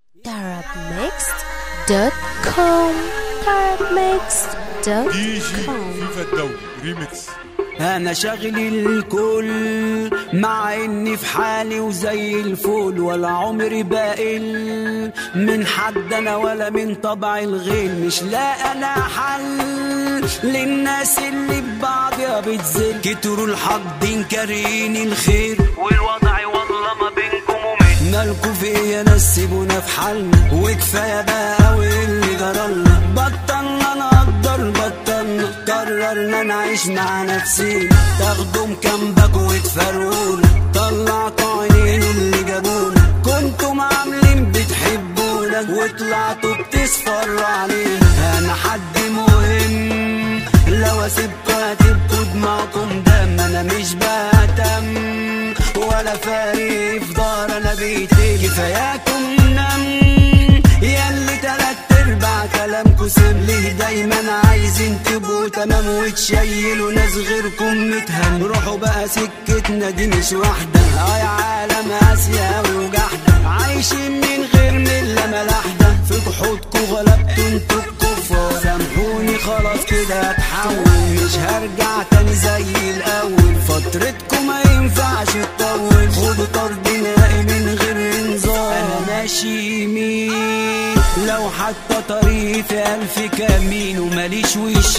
tarabmixed.com tarabmixed.com دي جي فيفا الدولي ريميكس انا شاغل الكل مع اني في حالي وزي الفول ولا عمري بقل من حد انا ولا من طبع الغيل مش لاقي انا حل للناس اللي ببعضها بتزل كتروا الحاقدين كارهين الخير والوضع والله ما بينكم ومين مالكوا في ايه يا ناس سيبونا في حالنا وكفايه بقى واللي جرالنا بطلنا نقدر بطلنا قررنا نعيش مع نفسينا تاخدوا مكانبك وتفرونا طلعتوا عينين اللي جابونا كنتم عاملين بتحبونا وطلعتوا بتصفروا علينا انا حد مهم لو اسيبكوا هتبقوا دماغكم دم انا مش بهتم ولا فارق في دار انا بيتي كفاياكم نم ياللي تلات ارباع كلامكوا سم ليه دايما عايزين تبقوا تمام وتشيلوا ناس غيركم متهم روحوا بقى سكتنا دي مش واحدة اه يا عالم اسيا وجحدة عايشين من غير ملة ملاحدة في جحودكوا غلبتوا انتوا الكفار سامحوني خلاص كده هتحول مش هرجع تاني زي الاول فترتكم ما ينفعش تطول خدوا طرد نهائي من غير انذار انا ماشي يمين لو حتى طريقي في الف كمين وماليش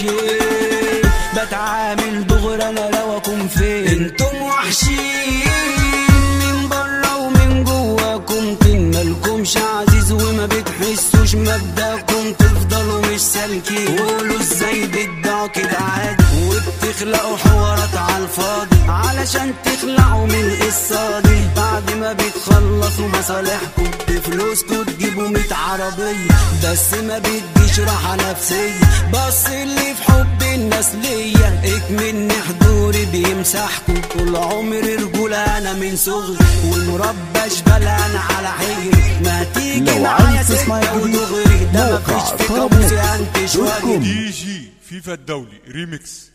وشين بتعامل دغري انا لو اكون فين انتم وحشين من بره ومن جواكم طين مالكمش عزيز وما بتحسوش مبدأكم تفضلوا مش سالكين قولوا ازاي بتدعوا كده عادي وبتخلقوا حوارات على الفاضي علشان تخلعوا من القصة دي بعد ما بتخلصوا مصالحكم بفلوسكم تجيبوا ميت عربية بس ما بتجيش راحة نفسية بس اللي في حب الناس ليا اكمن حضوري بيمسحكم طول عمري رجولة انا من صغري والمربى شبال انا على حجري ما تيجي لو معايا عايز تسمع سكة جديد، ودغري ده موقع مفيش في طرب كابوسي انتش واجري دي جي فيفا الدولي ريميكس